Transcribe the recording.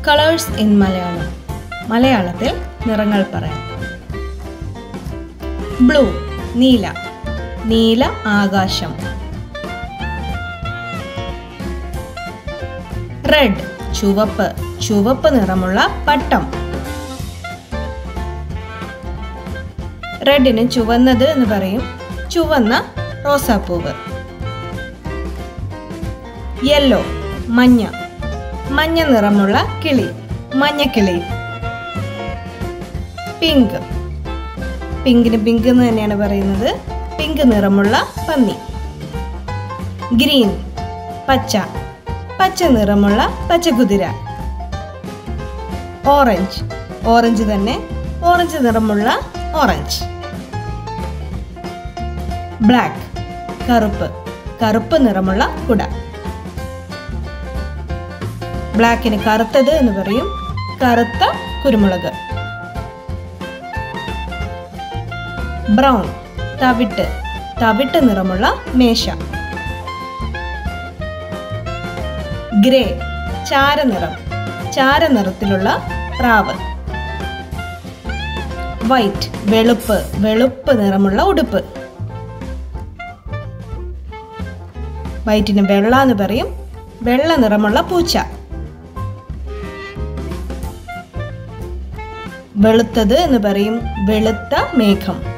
colours in Malayalam മലയാളത്തിൽ നിറങ്ങൾ പറയാം ബ്ലൂ നീല നീല ആകാശം റെഡ് ചുവപ്പ് ചുവപ്പ് നിറമുള്ള പട്ടം റെഡിന് ചുവന്നത് എന്ന് പറയും ചുവന്ന റോസാപ്പൂവ് യെല്ലോ മഞ്ഞ മഞ്ഞ നിറമുള്ള കിളി മഞ്ഞക്കിളി പിങ്ക് പിങ്കിന് പിങ്ക് എന്ന് തന്നെയാണ് പറയുന്നത് പിങ്ക് നിറമുള്ള പന്നി ഗ്രീൻ പച്ച പച്ച നിറമുള്ള പച്ചക്കുതിര ഓറഞ്ച് ഓറഞ്ച് തന്നെ ഓറഞ്ച് നിറമുള്ള ഓറഞ്ച് ബ്ലാക്ക് കറുപ്പ് കറുപ്പ് നിറമുള്ള കുട ബ്ലാക്കിന് കറുത്തത് എന്ന് പറയും കറുത്ത കുരുമുളക് ബ്രൗൺ തവിട്ട് തവിട്ട് നിറമുള്ള മേശ ഗ്രേ ചാരനിറം ചാരനിറത്തിലുള്ള പ്രാവ് വൈറ്റ് വെളുപ്പ് വെളുപ്പ് നിറമുള്ള ഉടുപ്പ് വൈറ്റിന് വെള്ള എന്ന് പറയും വെള്ള നിറമുള്ള പൂച്ച വെളുത്തത് എന്ന് പറയും വെളുത്ത മേഘം